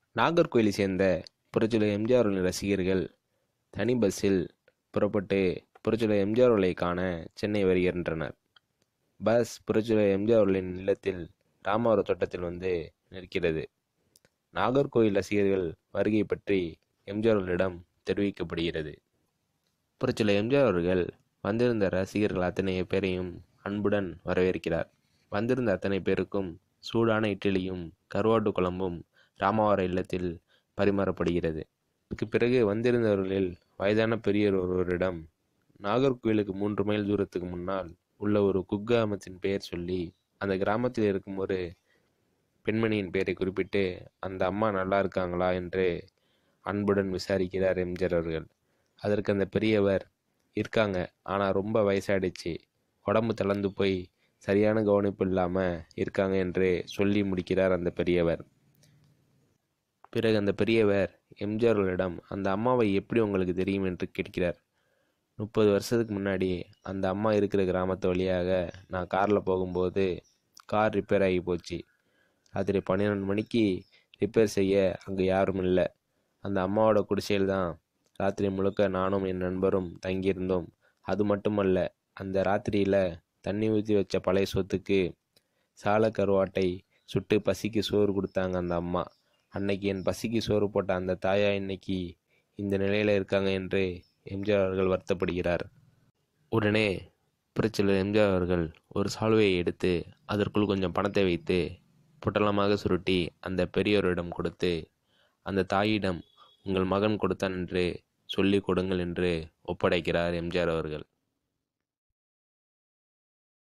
நாகர்கோயிலை சேர்ந்த புரட்சியாளர் எம்ஜிஆர் அவர்களின் ரசிகர்கள் தனி பஸ்ஸில் புறப்பட்டு புரட்சியாளர் எம்ஜிஆர் அவர்களை காண சென்னை வருகின்றனர் பஸ் புரட்சியாளர் எம்ஜிஆர் அவர்களின் இல்லத்தில் ராமவர தோட்டத்தில் வந்து நிற்கிறது நாகர்கோயில் ரசிகர்கள் வருகை பற்றி எம்ஜிஆர் அவர்களிடம் தெரிவிக்கப்படுகிறது புரட்சியாளர் எம்ஜிஆர் அவர்கள் வந்திருந்த ரசிகர்கள் அத்தனை பேரையும் அன்புடன் வரவேற்கிறார் வந்திருந்த அத்தனை பேருக்கும் சூடான இட்லியும் கருவாட்டு குழம்பும் ராமவார இல்லத்தில் பரிமாறப்படுகிறது இதுக்கு பிறகு வந்திருந்தவர்களில் வயதான பெரியவர் ஒருவரிடம் நாகர்கோயிலுக்கு மூன்று மைல் தூரத்துக்கு முன்னால் உள்ள ஒரு குக்கிராமத்தின் பெயர் சொல்லி அந்த கிராமத்தில் இருக்கும் ஒரு பெண்மணியின் பெயரை குறிப்பிட்டு அந்த அம்மா நல்லா இருக்காங்களா என்று அன்புடன் விசாரிக்கிறார் எம்ஜிஆர் அவர்கள் அதற்கு அந்த பெரியவர் இருக்காங்க ஆனால் ரொம்ப வயசாயிடுச்சு உடம்பு தளர்ந்து போய் சரியான கவனிப்பு இல்லாமல் இருக்காங்க என்று சொல்லி முடிக்கிறார் அந்த பெரியவர் பிறகு அந்த பெரியவர் எம்ஜிஆர் அவர்களிடம் அந்த அம்மாவை எப்படி உங்களுக்கு தெரியும் என்று கேட்கிறார் முப்பது வருஷத்துக்கு முன்னாடி அந்த அம்மா இருக்கிற கிராமத்து வழியாக நான் காரில் போகும்போது கார் ரிப்பேர் ஆகி போச்சு ராத்திரி பன்னிரெண்டு மணிக்கு ரிப்பேர் செய்ய அங்கே யாரும் இல்லை அந்த அம்மாவோட குடிசையில் தான் ராத்திரி முழுக்க நானும் என் நண்பரும் தங்கியிருந்தோம் அது மட்டுமல்ல அந்த ராத்திரியில் தண்ணி ஊற்றி வச்ச பழைய சொத்துக்கு சால கருவாட்டை சுட்டு பசிக்கு சோறு கொடுத்தாங்க அந்த அம்மா அன்னைக்கு என் பசிக்கு சோறு போட்ட அந்த தாயா இன்னைக்கு இந்த நிலையில் இருக்காங்க என்று எம்ஜிஆர் அவர்கள் வருத்தப்படுகிறார் உடனே புரட்சியாளர் எம்ஜிஆர் அவர்கள் ஒரு சால்வையை எடுத்து அதற்குள் கொஞ்சம் பணத்தை வைத்து பொட்டலமாக சுருட்டி அந்த பெரியோரிடம் கொடுத்து அந்த தாயிடம் உங்கள் மகன் கொடுத்தான் என்று சொல்லிக் கொடுங்கள் என்று ஒப்படைக்கிறார் எம்ஜிஆர் அவர்கள்